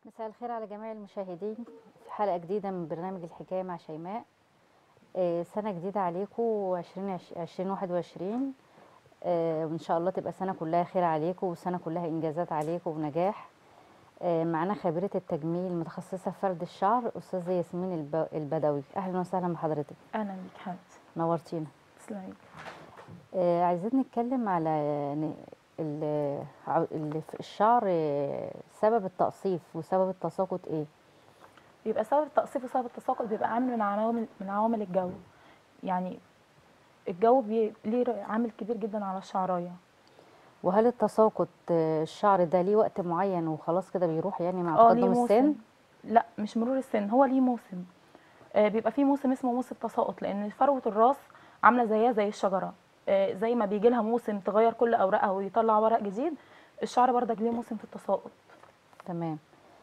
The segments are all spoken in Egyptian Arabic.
مساء الخير على جميع المشاهدين في حلقة جديدة من برنامج الحكاية مع شيماء آه، سنة جديدة عليكم 2021 وإن شاء الله تبقى سنة كلها خير عليكم وسنة كلها إنجازات عليكم ونجاح آه، معانا خبيرة التجميل متخصصة في فرد الشعر أستاذة ياسمين الب- البدوي أهلا وسهلا بحضرتك اهلا بيك حبيبتي نورتينا تسلمي آه، عايزين نتكلم على ن- ال- ع- اللي في الشعر آه، سبب التقصيف وسبب التساقط ايه بيبقى سبب التقصيف وسبب التساقط بيبقى عامل من عوامل من عوامل الجو يعني الجو بي... ليه ر- عامل كبير جدا على الشعرايه وهل التساقط آه، الشعر ده ليه وقت معين وخلاص كده بيروح يعني مع اه ليه تقدم السن موسم لا مش مرور السن هو ليه موسم آه بيبقى فيه موسم اسمه موسم تساقط لان فروه الراس عامله زيها زي الشجره آه زي ما بيجي لها موسم تغير كل اوراقها ويطلع ورق جديد الشعر برضك ليه موسم في التساقط تمام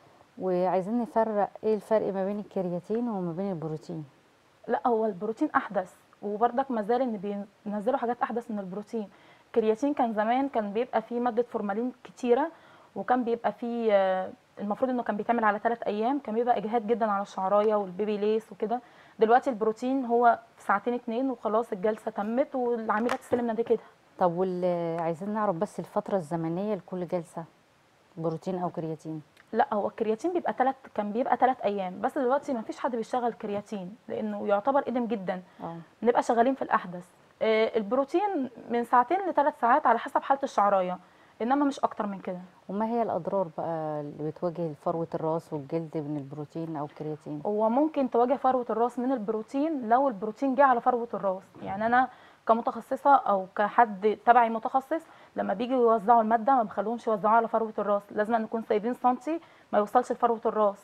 وعايزين نفرق ايه الفرق ما بين الكرياتين وما بين البروتين لا هو البروتين احدث وبرضك ما زال ان بينزلوا حاجات احدث من البروتين الكرياتين كان زمان كان بيبقى فيه ماده فورمالين كتيره وكان بيبقى فيه آه، المفروض انه كان بيتعمل على ثلاث ايام كان بيبقى اجهاد جدا على الشعرايه والبيبي ليس وكده دلوقتي البروتين هو في ساعتين اتنين وخلاص الجلسه تمت والعميله تستلم نتيجتها طب وال عايزين نعرف بس الفترة الزمنية لكل جلسة بروتين او كرياتين لا هو الكرياتين بيبقى ثلاث كان بيبقى ثلاث ايام بس دلوقتي ما فيش حد بيشتغل كرياتين لانه يعتبر قديم جدا اه نبقى شغالين في الاحدث آه، البروتين من ساعتين لثلاث ساعات على حسب حاله الشعرايه انما مش اكتر من كده وما هي الاضرار بقى اللي بتواجه فروة الراس والجلد من البروتين او الكرياتين هو ممكن تواجه فروه الراس من البروتين لو البروتين جه على فروه الراس يعني انا كمتخصصه او كحد تبعي متخصص لما بيجوا يوزعوا الماده ما بخليهمش يوزعوها على فروه الراس لازم نكون سايبين سنتي ما يوصلش لفروه الراس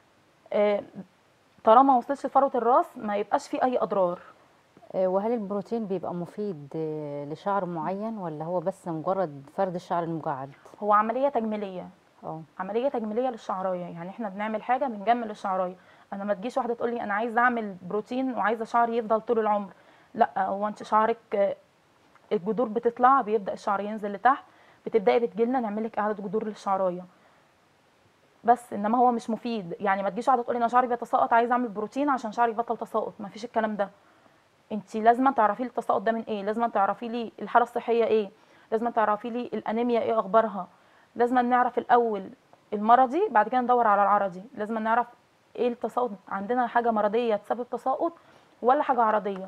آه، طالما ما وصلش لفروه الراس ما يبقاش فيه اي اضرار آه، وهل البروتين بيبقى مفيد آه، لشعر معين ولا هو بس مجرد فرد الشعر المجعد هو عمليه تجميليه اه عمليه تجميليه للشعرايه يعني احنا بنعمل حاجه بنجمل الشعرايه انا ما تجيش واحده تقول لي انا عايزه اعمل بروتين وعايزه شعري يفضل طول العمر لا هو انت شعرك آه، الجذور بتطلع بيبدا الشعر ينزل لتحت بتبداي بتجيلنا نعمل لك اعاده جذور للشعرايه بس انما هو مش مفيد يعني ما تجيش واحده تقول لي انا شعري بيتساقط عايزه اعمل بروتين عشان شعري يبطل تساقط ما فيش الكلام ده انت لازم تعرفي لي التساقط ده من ايه لازم تعرفي لي الحاله الصحيه ايه لازم تعرفي لي الانيميا ايه اخبارها لازم نعرف الاول المرضي بعد كده ندور على العرضي لازم نعرف ايه التساقط عندنا حاجه مرضيه تسبب تساقط ولا حاجه عرضيه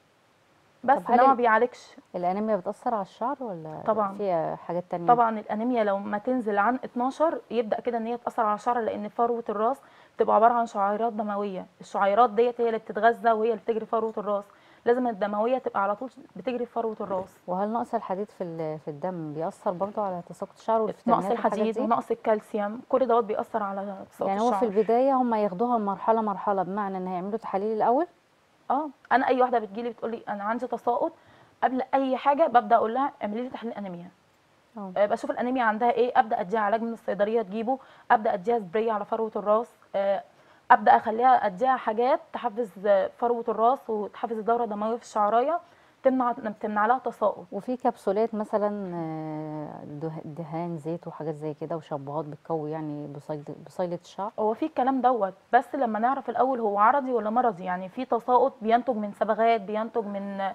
بس طب هل انما ما ال- بيعالجش الانيميا بتأثر على الشعر ولا طبعاً. فيها حاجات تانية طبعا الانيميا لو ما تنزل عن 12 يبدا كده ان هي تاثر على الشعر لان فروه الراس بتبقى عباره عن شعيرات دمويه الشعيرات ديت هي اللي بتتغذى وهي اللي بتجري في فروه الراس لازم الدمويه تبقى على طول بتجري في فروه الراس وهل نقص الحديد في ال- في الدم بيأثر برضو على تساقط الشعر نقص والفيتامينات والحاجات الحديد دي؟ ونقص الكالسيوم كل دوت بيأثر على تساقط يعني هو في الشعر البداية هم ياخدوها مرحلة مرحلة بمعنى ان هيعملوا تحاليل الأول اه انا اي واحده بتجيلي بتقول لي انا عندي تساقط قبل اي حاجه ببدا اقول لها اعملي لي تحليل انيميا اه آه، بشوف الانيميا عندها ايه ابدا اديها علاج من الصيدليه تجيبه ابدا اديها سبراي على فروه الراس آه، ابدا اخليها اديها حاجات تحفز آه، فروه الراس وتحفز الدوره الدمويه في الشعرايه تمنع تمنع لها تساقط وفي كبسولات مثلا آه، ده- دهان زيت وحاجات زي كده وشامبوهات بتقوي يعني بصيلة بصيلة الشعر هو في الكلام دوت بس لما نعرف الاول هو عرضي ولا مرضي يعني في تساقط بينتج من صبغات بينتج من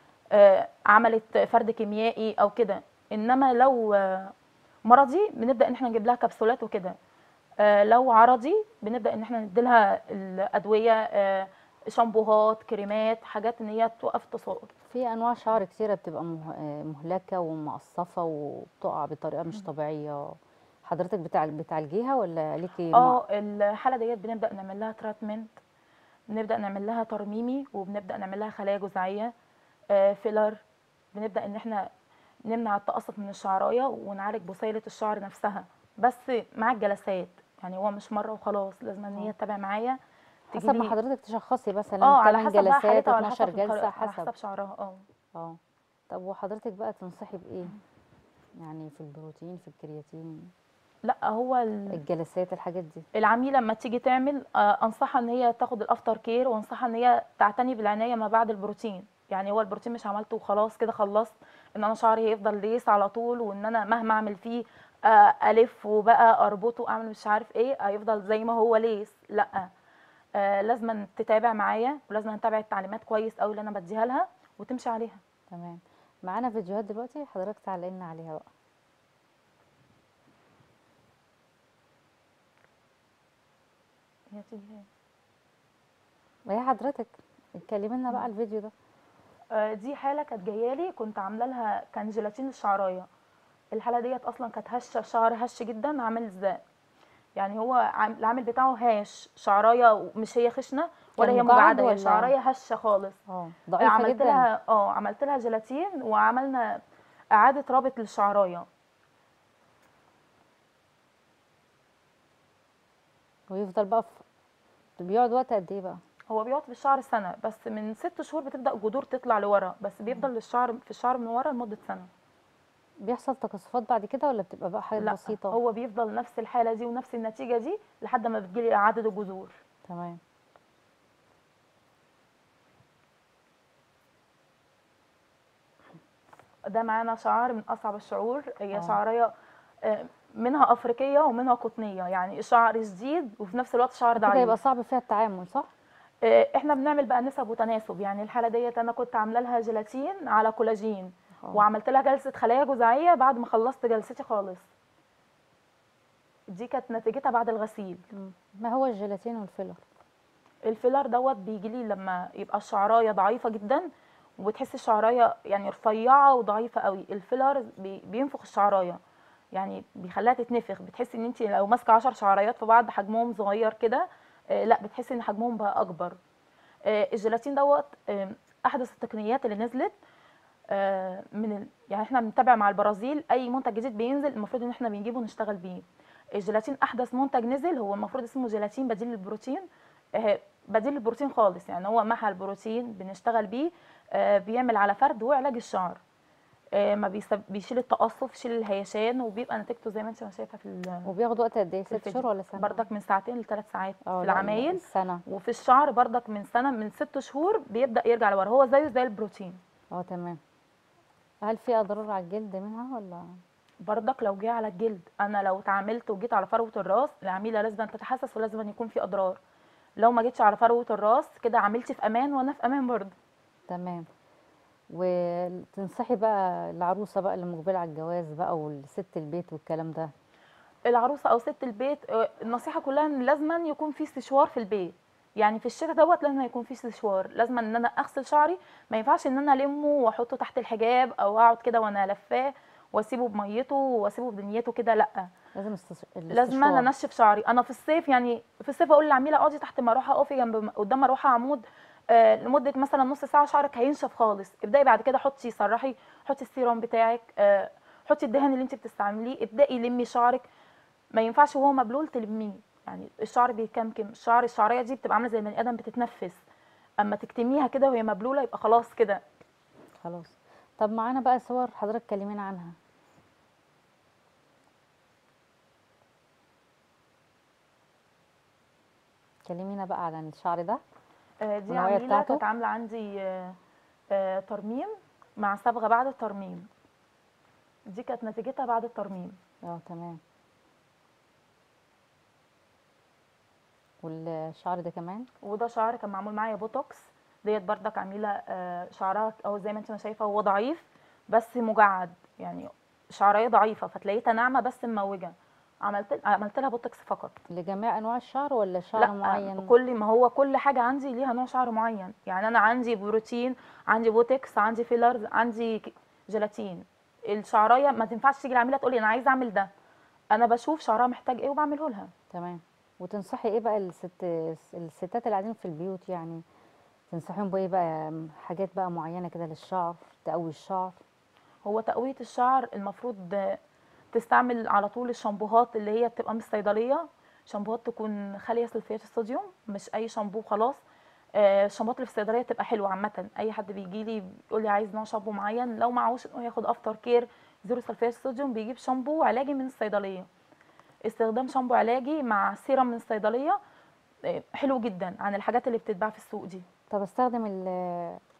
آه، عملت فرد كيميائي او كده انما لو آه، مرضي بنبدا ان احنا نجيب لها كبسولات وكده آه، لو عرضي بنبدا ان احنا نديلها الادويه آه، شامبوهات كريمات حاجات ان هي توقف التساقط في انواع شعر كتيرة بتبقى مه- آه، مهلكة ومقصفة وبتقع بطريقة مش طبيعية حضرتك بتعال- بتعالجيها ولا ليكي نوع؟ اه الحاله ديت بنبدا نعمل لها تراتمنت بنبدا نعمل لها ترميمي وبنبدا نعمل لها خلايا جذعيه آه، فيلر بنبدا ان احنا نمنع التقصف من الشعرايه ونعالج بصيله الشعر نفسها بس مع الجلسات يعني هو مش مره وخلاص لازم ان هي تتابع معايا حسب ما تجيلي- حضرتك تشخصي مثلا اه على 8 حسب بقى جلسات حالتها وعلى 12 حسب القر- جلسة على حسب حسب شعرها اه اه طب وحضرتك بقى تنصحي بإيه؟ يعني في البروتين في الكرياتين لا هو ال- الجلسات الحاجات دي العميله لما تيجي تعمل آه، انصحها ان هي تاخد الافتر كير وانصحها ان هي تعتني بالعنايه ما بعد البروتين يعني هو البروتين مش عملته وخلاص كده خلصت ان انا شعري هيفضل ليس على طول وان انا مهما اعمل فيه آه، الف وبقى اربطه اعمل مش عارف ايه هيفضل زي ما هو ليس لا آه لازم تتابع معايا ولازم نتابع التعليمات كويس قوي اللي انا بديها لها وتمشي عليها تمام معانا فيديوهات دلوقتي حضرتك تعلقنا عليها بقى هي تيجي هي. وهي حضرتك اتكلمي لنا بقى على الفيديو ده آه، دي حاله كانت جايه لي كنت عامله لها كان جيلاتين الشعرايه الحاله ديت اصلا كانت هشه شعر هش جدا عامل ازاي يعني هو عام- العامل بتاعه هاش شعرايه ومش هي خشنه ولا كان هي مجعد مجعده هي ولا- شعرايه هشه خالص اه ضعيفه عملت جدا لها اه عملت لها جيلاتين وعملنا اعاده رابط للشعرايه ويفضل بقى في... بيقعد وقت قد ايه بقى هو بيقعد في الشعر سنه بس من ست شهور بتبدا الجذور تطلع لورا بس بيفضل الشعر في الشعر من ورا لمده سنه بيحصل تكثفات بعد كده ولا بتبقى بقى حاجات لا بسيطه هو بيفضل نفس الحاله دي ونفس النتيجه دي لحد ما بتجيلي اعاده الجذور تمام ده معانا شعر من اصعب الشعور هي آه. شعريه آه، منها افريقيه ومنها قطنيه يعني شعر شديد وفي نفس الوقت شعر كده يبقى ضعيف صعب فيها التعامل صح آه، احنا بنعمل بقى نسب وتناسب يعني الحاله ديت انا كنت عامله لها جيلاتين على كولاجين آه. وعملت لها جلسه خلايا جذعيه بعد ما خلصت جلستي خالص دي كانت نتيجتها بعد الغسيل مم. ما هو الجيلاتين والفيلر الفيلر دوت بيجي لي لما يبقى الشعرايه ضعيفه جدا وتحس الشعرايه يعني رفيعه وضعيفه قوي الفيلر بي- بينفخ الشعرايه يعني بيخليها تتنفخ بتحسي ان انت لو ماسكه 10 شعرايات في بعض حجمهم صغير كده آه، لا بتحسي ان حجمهم بقى اكبر آه، الجيلاتين دوت آه، احدث التقنيات اللي نزلت آه، من ال... يعني احنا بنتابع مع البرازيل اي منتج جديد بينزل المفروض ان احنا بنجيبه ونشتغل بيه الجيلاتين احدث منتج نزل هو المفروض اسمه جيلاتين بديل للبروتين آه، بديل للبروتين خالص يعني هو محل البروتين بنشتغل بيه آه، بيعمل على فرد وعلاج الشعر آه، ما بيسب... بيشيل التقصف يشيل الهيشان وبيبقى نتيجته زي ما انت شايفه في ال- وبياخد وقت قد ايه في ست الفيديو. شهور ولا سنه بردك من ساعتين لثلاث ساعات اه في لا، العمايل سنه وفي الشعر بردك من سنه من ست شهور بيبدا يرجع لورا هو زيه زي البروتين اه تمام هل في اضرار على الجلد منها ولا بردك لو جه على الجلد انا لو اتعاملت وجيت على فروه الراس العميله لازم تتحسس ولازم أن يكون في اضرار لو ما جيتش على فروه الراس كده عملتي في امان وانا في امان برضه تمام وتنصحي بقى العروسه بقى اللي مقبله على الجواز بقى والست البيت والكلام ده العروسه او ست البيت آه، النصيحه كلها ان لازم يكون في استشوار في البيت يعني في الشتاء دوت لازم يكون في استشوار لازم ان انا اغسل شعري ما ينفعش ان انا المه واحطه تحت الحجاب او اقعد كده وانا لفاه واسيبه بميته واسيبه بدنيته كده لا لازم استش... لازم انا انشف شعري انا في الصيف يعني في الصيف اقول للعميله اقعدي تحت مروحه اقفي جنب قدام مروحه عمود آه لمده مثلا نص ساعه شعرك هينشف خالص ابداي بعد كده حطي سرحي حطي السيروم بتاعك آه حطي الدهن اللي انت بتستعمليه ابداي لمي شعرك ما ينفعش وهو مبلول تلميه يعني الشعر بيكمكم الشعر الشعريه دي بتبقى عامله زي البني ادم بتتنفس اما تكتميها كده وهي مبلوله يبقى خلاص كده خلاص طب معانا بقى صور حضرتك كلمينا عنها كلمينا بقى عن الشعر ده آه، دي والنوعية عميله بتاعته؟ كانت عامله عندي آه، آه، ترميم مع صبغه بعد الترميم دي كانت نتيجتها بعد الترميم اه تمام والشعر ده كمان وده شعر كان معمول معايا بوتوكس ديت بردك عميله آه، شعرها اهو زي ما انت ما شايفه هو ضعيف بس مجعد يعني شعريه ضعيفه فتلاقيتها ناعمه بس مموجه عملت عملت لها بوتوكس فقط لجميع انواع الشعر ولا شعر لا معين كل ما هو كل حاجه عندي ليها نوع شعر معين يعني انا عندي بروتين عندي بوتكس عندي فيلرز عندي ك- جيلاتين الشعرايه ما تنفعش تيجي العميله تقول لي انا عايزه اعمل ده انا بشوف شعرها محتاج ايه وبعمله لها تمام وتنصحي ايه بقى الست الستات اللي قاعدين في البيوت يعني تنصحيهم بايه بقى حاجات بقى معينه كده للشعر تقوي الشعر هو تقويه الشعر المفروض آه، تستعمل على طول الشامبوهات اللي هي بتبقى من الصيدليه شامبوهات تكون خاليه سلفيات الصوديوم مش اي شامبو خلاص آه، الشامبوهات اللي في الصيدليه بتبقى حلوه عامه اي حد بيجي لي بيقول لي عايز نوع شامبو معين لو معهوش انه ياخد افتر كير زيرو سلفيات الصوديوم بيجيب شامبو علاجي من الصيدليه استخدام شامبو علاجي مع سيرم من الصيدليه آه، حلو جدا عن الحاجات اللي بتتباع في السوق دي طب استخدم ال-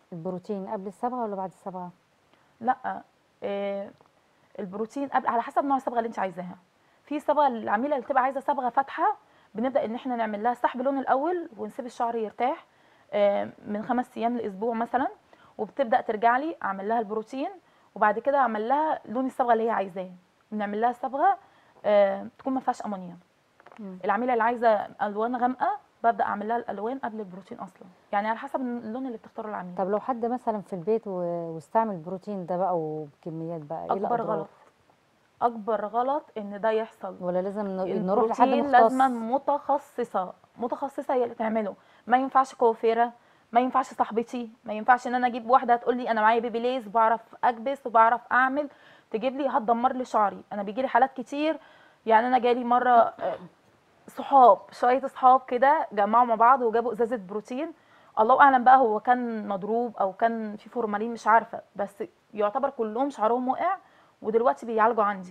البروتين قبل الصبغه ولا بعد الصبغه لا آه، البروتين قبل على حسب نوع الصبغه اللي انت عايزاها في صبغه العميله اللي بتبقى عايزه صبغه فاتحه بنبدا ان احنا نعمل لها سحب لون الاول ونسيب الشعر يرتاح آه، من خمس ايام لاسبوع مثلا وبتبدا ترجع لي اعمل لها البروتين وبعد كده اعمل لها لون الصبغه اللي هي عايزاه بنعمل لها صبغه آه، تكون ما فيهاش امونيا مم. العميله اللي عايزه الوان غامقه ببدا اعمل لها الالوان قبل البروتين اصلا يعني على حسب اللون اللي بتختاره العميل طب لو حد مثلا في البيت و- واستعمل البروتين ده بقى وبكميات بقى ايه اكبر الأضرار؟ غلط اكبر غلط ان ده يحصل ولا لازم ن- نروح لحد البروتين مختص لازم متخصصه متخصصه هي اللي تعمله ما ينفعش كوافيره ما ينفعش صاحبتي ما ينفعش ان انا اجيب واحده تقول لي انا معايا بيبي ليز بعرف اكبس وبعرف اعمل تجيب لي هتدمر لي شعري انا بيجي لي حالات كتير يعني انا جالي مره آه، صحاب شويه صحاب كده جمعوا مع بعض وجابوا ازازه بروتين الله اعلم بقى هو كان مضروب او كان في فورمالين مش عارفه بس يعتبر كلهم شعرهم وقع ودلوقتي بيعالجوا عندي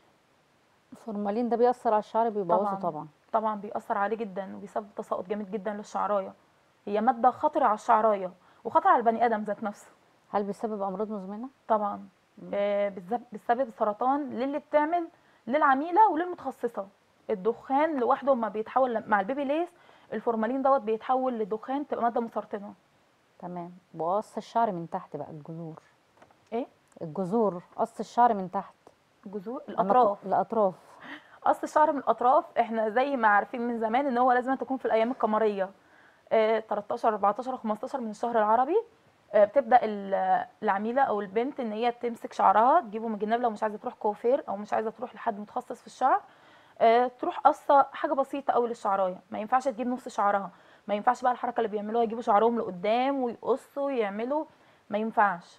الفورمالين ده بيأثر على الشعر بيبوظه طبعاً. طبعا طبعا بيأثر عليه جدا وبيسبب تساقط جامد جدا للشعرايه هي ماده خطره على الشعرايه وخطر على البني ادم ذات نفسه هل بيسبب امراض مزمنه طبعا آه بتسبب- بتسبب سرطان للي بتعمل للعميله وللمتخصصه الدخان لوحده ما بيتحول مع البيبي ليس الفورمالين دوت بيتحول لدخان تبقى ماده مسرطنه تمام وقص الشعر من تحت بقى الجذور ايه الجذور قص الشعر من تحت جذور أنا ق- الاطراف الاطراف قص الشعر من الاطراف احنا زي ما عارفين من زمان ان هو لازم تكون في الايام القمريه آه، 13 14 15 من الشهر العربي آه، بتبدا ال- العميله او البنت ان هي تمسك شعرها تجيبه من الجناب لو مش عايزه تروح كوافير او مش عايزه تروح لحد متخصص في الشعر آه، تروح قصه حاجه بسيطه قوي للشعرايه ما ينفعش تجيب نص شعرها ما ينفعش بقى الحركه اللي بيعملوها يجيبوا شعرهم لقدام ويقصوا ويعملوا ما ينفعش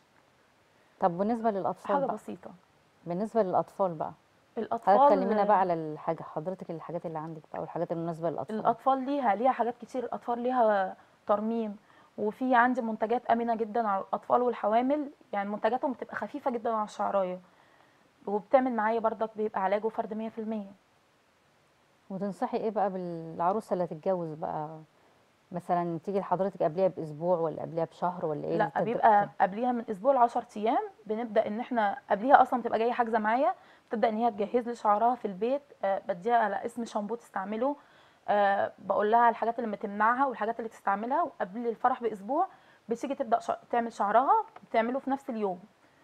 طب بالنسبه للاطفال حاجه بقى بسيطه بالنسبه للاطفال بقى الاطفال حضرتك كلمينا بقى على الحاجه حضرتك الحاجات اللي عندك بقى والحاجات المناسبه للاطفال الاطفال ليها ليها حاجات كتير الاطفال ليها ترميم وفي عندي منتجات امنه جدا على الاطفال والحوامل يعني منتجاتهم بتبقى خفيفه جدا على الشعرايه وبتعمل معايا برضك بيبقى علاج وفرد 100% وتنصحي ايه بقى بالعروسه اللي هتتجوز بقى مثلا تيجي لحضرتك قبلها باسبوع ولا قبلها بشهر ولا ايه لا اللي تبدأ بيبقى قبليها من اسبوع ل 10 ايام بنبدا ان احنا قبليها اصلا بتبقى جايه حاجزه معايا بتبدا ان هي تجهز لي شعرها في البيت آه بديها على اسم شامبو تستعمله آه بقول لها الحاجات اللي بتمنعها والحاجات اللي تستعملها وقبل الفرح باسبوع بتيجي تبدا شع... تعمل شعرها بتعمله في نفس اليوم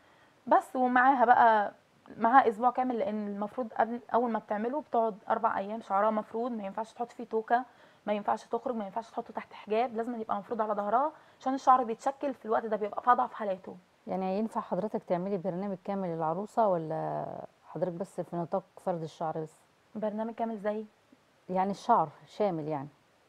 بس ومعاها بقى معاها اسبوع كامل لان المفروض قبل اول ما بتعمله بتقعد اربع ايام شعرها مفروض ما ينفعش تحط فيه توكه ما ينفعش تخرج ما ينفعش تحطه تحت حجاب لازم يبقى مفروض على ظهرها عشان الشعر بيتشكل في الوقت ده بيبقى في اضعف حالاته يعني ينفع حضرتك تعملي برنامج كامل للعروسه ولا حضرتك بس في نطاق فرد الشعر بس برنامج كامل زي يعني الشعر شامل يعني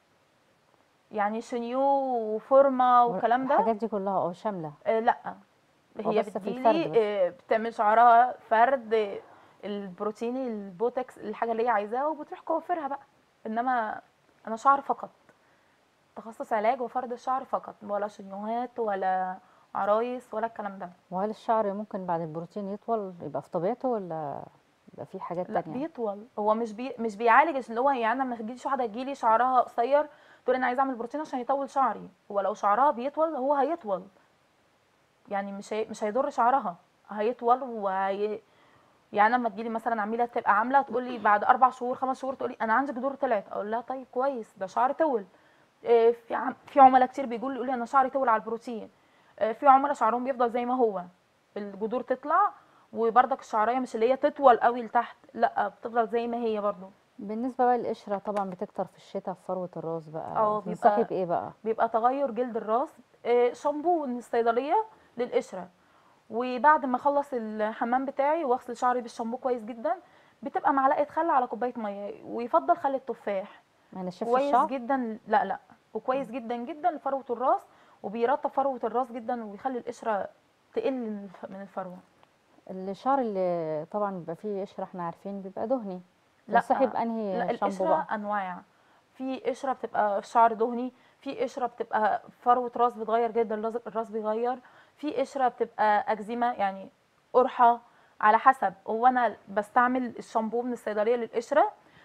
يعني شنيو وفورمه والكلام ده الحاجات دي كلها اه شامله آه لا هي بس في بتجيلي الفرد بس. آه بتعمل شعرها فرد آه، البروتيني البوتكس الحاجه اللي هي عايزاها وبتروح كوافرها بقى انما انا شعر فقط تخصص علاج وفرد الشعر فقط ولا شنيوهات ولا عرايس ولا الكلام ده وهل الشعر ممكن بعد البروتين يطول يبقى في طبيعته ولا يبقى في حاجات لا تانية بيطول هو مش بي مش بيعالج اللي هو يعني لما تجيليش واحده تجيلي شعرها قصير تقول انا عايزه اعمل بروتين عشان يطول شعري هو لو شعرها بيطول هو هيطول يعني مش هي مش هيضر شعرها هيطول وهي يعني لما تجيلي مثلا عميله تبقى عامله تقول لي بعد اربع شهور خمس شهور تقول لي انا عندي جذور طلعت اقول لها طيب كويس ده شعر طول إيه، في عم في عملاء كتير بيقولوا لي يقولوا لي انا شعري طول على البروتين إيه، في عملاء شعرهم بيفضل زي ما هو الجذور تطلع وبرضك الشعريه مش اللي هي تطول قوي لتحت لا بتفضل زي ما هي برضو بالنسبه بقى للقشره طبعا بتكتر في الشتاء في فروه الراس بقى اه، تنصحي بيبقى- بايه بقى بيبقى تغير جلد الراس إيه، شامبو من الصيدليه للقشره وبعد ما اخلص الحمام بتاعي واغسل شعري بالشامبو كويس جدا بتبقى معلقه خل على كوبايه ميه ويفضل خل التفاح ما ينشفش كويس الشعر جدا لا لا وكويس جدا جدا لفروه الراس وبيرطب فروه الراس جدا وبيخلي القشره تقل من الف- من الفروه الشعر اللي طبعا بيبقى فيه قشره احنا عارفين بيبقى دهني لا، تنصحي لا بانهي شامبو القشره بقى انواع في قشره بتبقى شعر دهني في قشره بتبقى فروه راس بتغير جدا الراس الراس بيغير في قشره بتبقى اكزيما يعني قرحه على حسب هو انا بستعمل الشامبو من الصيدليه للقشره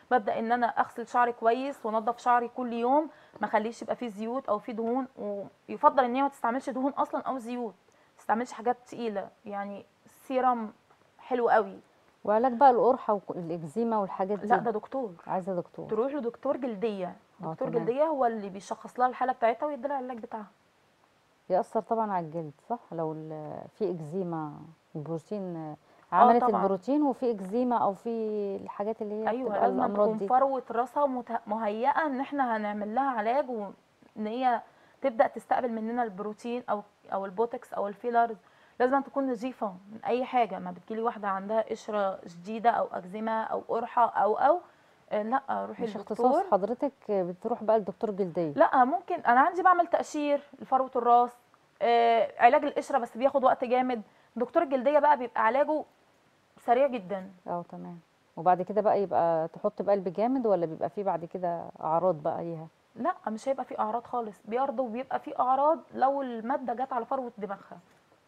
ببدا ان انا اغسل شعري كويس وانضف شعري كل يوم ما اخليش يبقى فيه زيوت او فيه دهون ويفضل ان هي ما تستعملش دهون اصلا او زيوت ما تستعملش حاجات تقيله يعني سيرم حلو قوي وعلاج بقى القرحه والاكزيما والحاجات دي لا ده دكتور عايزه دكتور تروح لدكتور جلديه آه، دكتور تمام. جلديه هو اللي بيشخص لها الحاله بتاعتها ويدي لها العلاج بتاعها يأثر طبعا على الجلد صح لو ال- في اكزيما البروتين عملت طبعاً. البروتين وفي اكزيما او في الحاجات اللي هي ايوه بتبقى لازم الامراض تكون دي فروه راسها مته- مهيئه ان احنا هنعمل لها علاج وان هي تبدا تستقبل مننا البروتين او او البوتوكس او الفيلرز لازم تكون نظيفه من اي حاجه ما بتجيلي واحده عندها قشره شديده او اكزيما او قرحه او او آه، لا روحي مش اختصاص للدكتور حضرتك بتروح بقى لدكتور جلديه لا ممكن انا عندي بعمل تقشير لفروه الراس آه، علاج القشره بس بياخد وقت جامد دكتور الجلديه بقى بيبقى علاجه سريع جدا اه تمام وبعد كده بقى يبقى تحط بقلب جامد ولا بيبقى فيه بعد كده اعراض بقى ليها لا مش هيبقى فيه اعراض خالص برضه بيبقى فيه اعراض لو الماده جت على فروه دماغها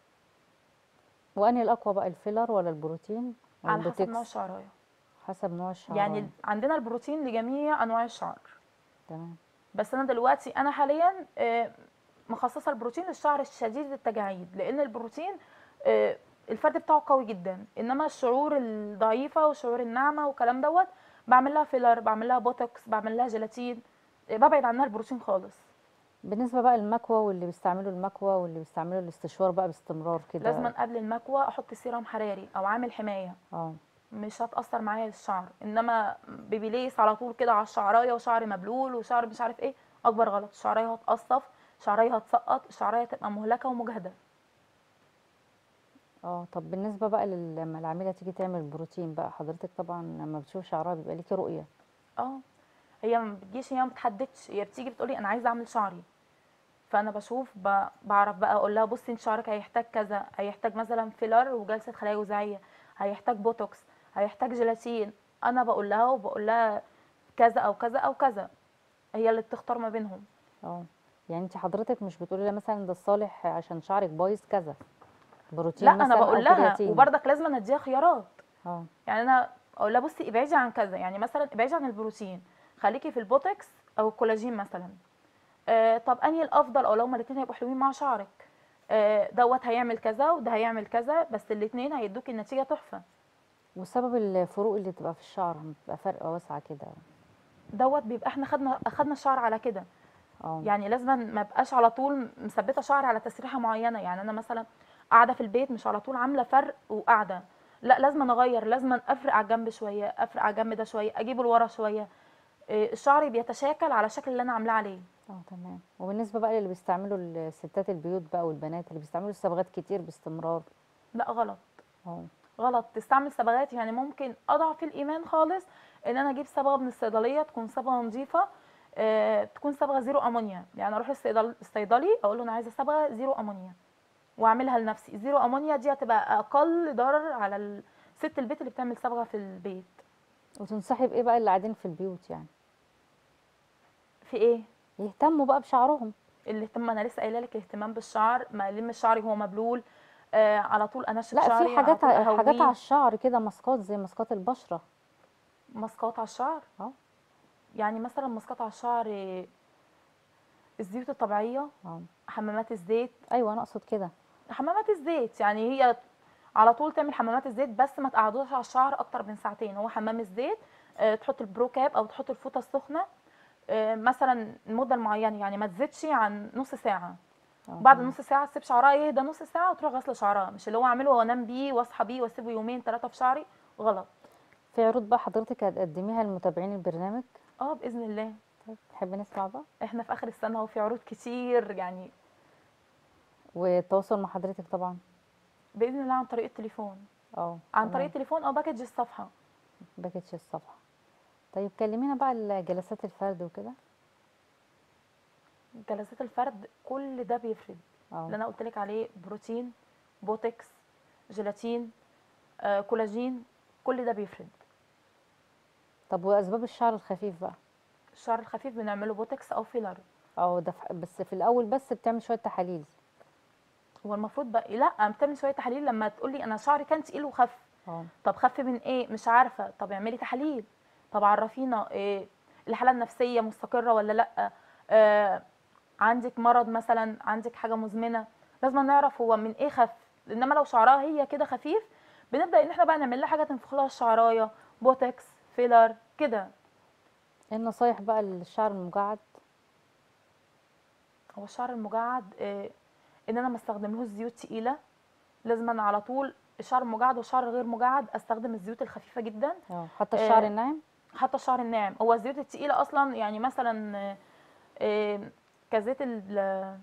وانهي الاقوى بقى الفيلر ولا البروتين ولا على حسب البوتكس؟ نوع الشعرايه حسب نوع الشعر يعني ال- عندنا البروتين لجميع انواع الشعر تمام بس انا دلوقتي انا حاليا آه، مخصصه البروتين للشعر الشديد التجاعيد لان البروتين آه، الفرد بتاعه قوي جدا انما الشعور الضعيفه وشعور الناعمه والكلام دوت بعمل لها فيلر بعمل لها بوتوكس بعمل لها جيلاتين آه، ببعد عنها البروتين خالص بالنسبه بقى المكوى واللي بيستعملوا المكوى واللي بيستعملوا الاستشوار بقى باستمرار كده لازم قبل المكوى احط سيرم حراري او عامل حمايه اه مش هتاثر معايا الشعر انما بيبيليس على طول كده على الشعرايه وشعر مبلول وشعر مش عارف ايه اكبر غلط الشعرايه هتقصف الشعرايه هتسقط الشعرايه تبقى مهلكه ومجهده اه طب بالنسبه بقى لل- لما العميله تيجي تعمل بروتين بقى حضرتك طبعا لما بتشوف شعرها بيبقى ليكي رؤيه اه هي ما بتجيش هي ما بتحددش هي بتيجي بتقولي انا عايزه اعمل شعري فانا بشوف ب- بعرف بقى اقول لها بصي انت شعرك هيحتاج كذا هيحتاج مثلا فيلر وجلسه خلايا وزعيه هيحتاج بوتوكس هيحتاج جيلاتين انا بقول لها وبقول لها كذا او كذا او كذا هي اللي بتختار ما بينهم اه يعني انت حضرتك مش بتقولي لها مثلا ده الصالح عشان شعرك بايظ كذا بروتين لا انا مثلا بقول أو لها كرياتين. وبرضك لازم اديها خيارات اه يعني انا اقول لها بصي ابعدي عن كذا يعني مثلا ابعدي عن البروتين خليكي في البوتوكس او الكولاجين مثلا آه طب انهي الافضل او لو هما الاثنين هيبقوا حلوين مع شعرك آه دوت هيعمل كذا وده هيعمل كذا بس الاثنين هيدوكي النتيجه تحفه وسبب الفروق اللي تبقى في الشعر بتبقى فرق واسعه كده دوت بيبقى احنا خدنا اخدنا الشعر على كده اه يعني لازم ما بقاش على طول مثبته شعري على تسريحه معينه يعني انا مثلا قاعده في البيت مش على طول عامله فرق وقاعده لا لازم اغير لازم افرق على الجنب شويه افرق على الجنب ده شويه اجيبه لورا شويه إيه، الشعر بيتشاكل على الشكل اللي انا عاملاه عليه اه تمام وبالنسبه بقى للي بيستعملوا الستات البيوت بقى والبنات اللي بيستعملوا الصبغات كتير باستمرار لا غلط اه غلط تستعمل صبغات يعني ممكن اضعف الايمان خالص ان انا اجيب صبغه من الصيدليه تكون صبغه نظيفه آه، تكون صبغه زيرو امونيا يعني اروح الصيدل- الصيدلي اقول له انا عايزه صبغه زيرو امونيا واعملها لنفسي زيرو امونيا دي هتبقى اقل ضرر على ال- ست البيت اللي بتعمل صبغه في البيت وتنصحي بايه بقى اللي قاعدين في البيوت يعني في ايه يهتموا بقى بشعرهم الاهتمام انا لسه قايله لك الاهتمام بالشعر ما الم شعري هو مبلول آه على طول انشف لا شعري في حاجات على طول حاجات أهويه. على الشعر كده ماسكات زي ماسكات البشره ماسكات على الشعر اه يعني مثلا ماسكات على الشعر آه، الزيوت الطبيعيه اه حمامات الزيت ايوه انا اقصد كده حمامات الزيت يعني هي على طول تعمل حمامات الزيت بس ما تقعدوش على الشعر اكتر من ساعتين هو حمام الزيت آه، تحط البرو كاب او تحط الفوطه السخنه آه، مثلا المده المعينه يعني ما تزيدش عن نص ساعه آه، بعد تمام. نص ساعه تسيب شعرها يهدى نص ساعه وتروح غسله شعرها مش اللي هو اعمله وانام بيه واصحى بيه واسيبه يومين ثلاثه في شعري غلط في عروض بقى حضرتك هتقدميها لمتابعين البرنامج اه باذن الله طيب تحب نسمع بقى احنا في اخر السنه وفي عروض كتير يعني والتواصل مع حضرتك طبعا باذن الله عن طريق التليفون اه عن تمام. طريق التليفون او باكج الصفحه باكج الصفحه طيب كلمينا بقى عن جلسات الفرد وكده جلسات الفرد كل ده بيفرد اللي اه انا قلت لك عليه بروتين بوتكس جيلاتين آه، كولاجين كل ده بيفرد طب واسباب الشعر الخفيف بقى الشعر الخفيف بنعمله بوتكس او فيلر اه ده في- بس في الاول بس بتعمل شويه تحاليل هو المفروض بقى لا بتعمل شويه تحاليل لما تقولي انا شعري كان تقيل وخف اه طب خف من ايه مش عارفه طب اعملي تحاليل طب عرفينا إيه الحاله النفسيه مستقره ولا لا آه عندك مرض مثلا عندك حاجه مزمنه لازم نعرف هو من ايه خف انما لو شعرها هي كده خفيف بنبدا ان احنا بقى نعمل لها حاجه تنفخ لها الشعرايه بوتكس فيلر كده ايه النصايح بقى للشعر المجعد هو الشعر المجعد آه، ان انا ما استخدملهوش زيوت تقيله لازم أنا على طول الشعر المجعد والشعر الغير مجعد استخدم الزيوت الخفيفه جدا اه حتى الشعر آه، الناعم حتى الشعر الناعم هو الزيوت التقيله اصلا يعني مثلا آه، آه، كزيت ال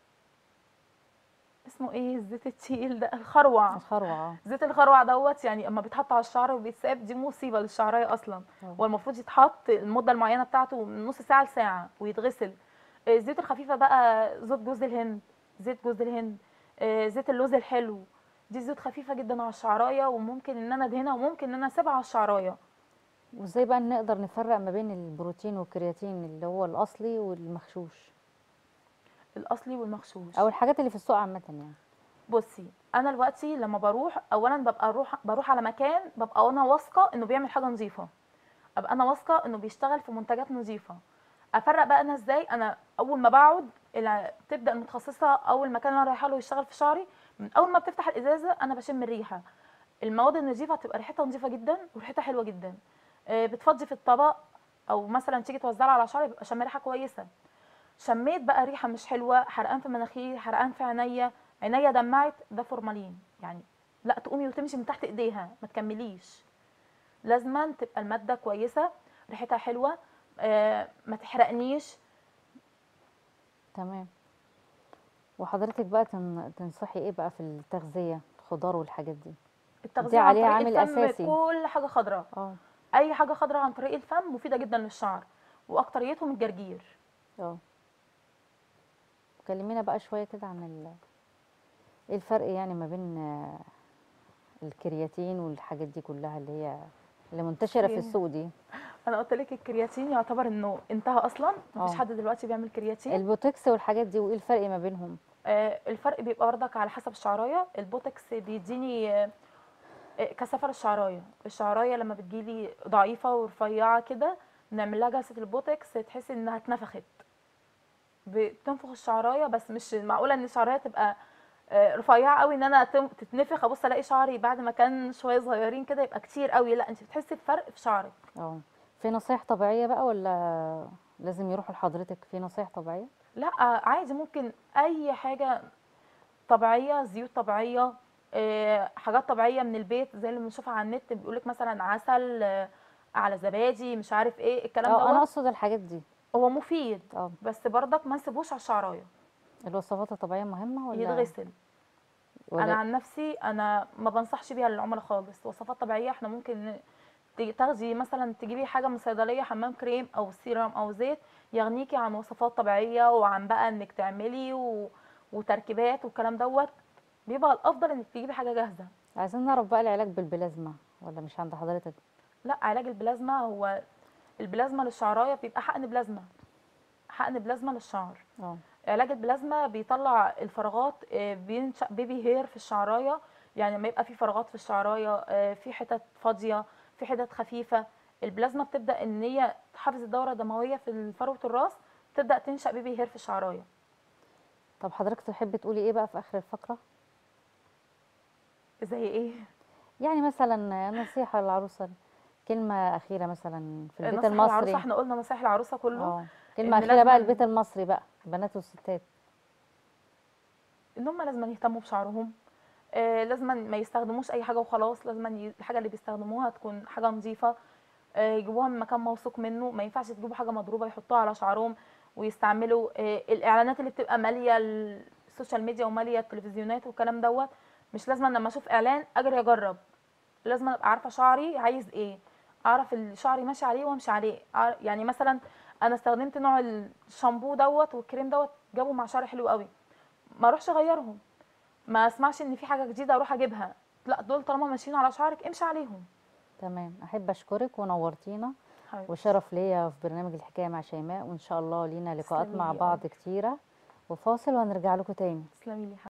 اسمه ايه الزيت التقيل ده الخروع الخروع اه زيت الخروع دوت يعني اما بيتحط على الشعر وبيتساب دي مصيبه للشعريه اصلا اه. هو المفروض يتحط المده المعينه بتاعته من نص ساعه لساعه ويتغسل آه، الزيوت الخفيفه بقى زيت جوز الهند زيت جوز الهند آه، زيت اللوز الحلو دي زيوت خفيفه جدا على الشعرايه وممكن ان انا ادهنها وممكن ان انا اسيبها على الشعرايه وازاي بقى نقدر نفرق ما بين البروتين والكرياتين اللي هو الاصلي والمغشوش الاصلي والمغشوش او الحاجات اللي في السوق عامه يعني بصي انا دلوقتي لما بروح اولا ببقى اروح بروح على مكان ببقى انا واثقه انه بيعمل حاجه نظيفه ابقى انا واثقه انه بيشتغل في منتجات نظيفه افرق بقى انا ازاي انا اول ما بقعد الى تبدا المتخصصه اول مكان انا رايحه له يشتغل في شعري من اول ما بتفتح الازازه انا بشم الريحه المواد النظيفه تبقى ريحتها نظيفه جدا وريحتها حلوه جدا آه، بتفضي في الطبق او مثلا تيجي توزعها على شعري بيبقى شم ريحه كويسه شميت بقى ريحه مش حلوه حرقان في مناخيري حرقان في عينيا عينيا دمعت ده فورمالين يعني لا تقومي وتمشي من تحت ايديها ما تكمليش لازما تبقى الماده كويسه ريحتها حلوه آه ما تحرقنيش تمام وحضرتك بقى تن- تنصحي ايه بقى في التغذيه الخضار والحاجات دي التغذيه عن عليها طريق عامل الفم أساسي. كل حاجه خضراء اه اي حاجه خضراء عن طريق الفم مفيده جدا للشعر واكتريتهم الجرجير اه كلمينا بقى شويه كده عن ال... ايه الفرق يعني ما بين آه، الكرياتين والحاجات دي كلها اللي هي اللي منتشره في بصي، السوق دي انا قلت لك الكرياتين يعتبر انه انتهى اصلا مفيش آه. حد دلوقتي بيعمل كرياتين البوتكس والحاجات دي وايه الفرق ما بينهم آه، الفرق بيبقى بردك على حسب الشعرايه البوتوكس بيديني آه، آه، كثافه للشعرايه الشعرايه لما بتجيلي ضعيفه ورفيعه كده بنعمل لها جلسه البوتوكس تحس انها اتنفخت بتنفخ الشعرايه بس مش معقوله ان الشعرايه تبقى آه، رفيعه قوي ان انا تم- تتنفخ ابص الاقي شعري بعد ما كان شويه صغيرين كده يبقى كتير قوي لا انت بتحسي بفرق في شعرك اه في نصايح طبيعيه بقى ولا لازم يروحوا لحضرتك في نصايح طبيعيه لا عادي ممكن اي حاجه طبيعيه زيوت طبيعيه آه، حاجات طبيعيه من البيت زي اللي بنشوفها على النت بيقولك مثلا عسل آه، على زبادي مش عارف ايه الكلام اه انا ده اقصد الحاجات دي هو مفيد اه بس برضك ما نسيبوش على الشعرايه الوصفات الطبيعيه مهمه ولا يتغسل ولا انا عن نفسي انا ما بنصحش بيها للعملاء خالص وصفات طبيعيه احنا ممكن ن- ت- تاخدي مثلا تجيبي حاجه من صيدليه حمام كريم او سيرم او زيت يغنيكي عن وصفات طبيعيه وعن بقى انك تعملي و... وتركيبات والكلام دوت بيبقى الافضل انك تجيبي حاجه جاهزه عايزين نعرف بقى العلاج بالبلازما ولا مش عند حضرتك لا علاج البلازما هو البلازما للشعرايه بيبقى حقن بلازما حقن بلازما للشعر اه علاج البلازما بيطلع الفراغات آه، بينشأ بيبي هير في الشعرايه يعني لما يبقى في فراغات في الشعرايه آه، في حتت فاضيه في حتت خفيفه البلازما بتبدا ان هي تحافظ الدوره الدمويه في فروه الراس تبدا تنشأ بيبي هير في الشعرايه طب حضرتك تحبي تقولي ايه بقى في اخر الفقره زي ايه يعني مثلا نصيحه للعروسه كلمه اخيره مثلا في البيت نصح العروسه المصري احنا قلنا نصايح العروسه كله اه كلمه إن اخيره بقى لازماً- البيت المصري بقى البنات والستات ان هم لازم يهتموا بشعرهم آه لازم ما يستخدموش اي حاجه وخلاص لازم ي- الحاجه اللي بيستخدموها تكون حاجه نظيفه آه يجيبوها من مكان موثوق منه ما ينفعش تجيبوا حاجه مضروبه يحطوها على شعرهم ويستعملوا آه الاعلانات اللي بتبقى ماليه السوشيال ميديا وماليه التلفزيونات والكلام دوت مش لازم لما اشوف اعلان اجري اجرب لازم ابقى عارفه شعري عايز ايه اعرف اللي شعري ماشي عليه وامشي عليه أعرف- يعني مثلا انا استخدمت نوع الشامبو دوت والكريم دوت جابوا مع شعري حلو قوي ما اروحش اغيرهم ما اسمعش ان في حاجه جديده اروح اجيبها لا دول طالما ماشيين على شعرك امشي عليهم تمام احب اشكرك ونورتينا حبيبتي. وشرف ليا في برنامج الحكايه مع شيماء وان شاء الله لينا لقاءات تسلمي مع لي بعض قوي. كتيره وفاصل وهنرجع لكم تاني تسلمي لي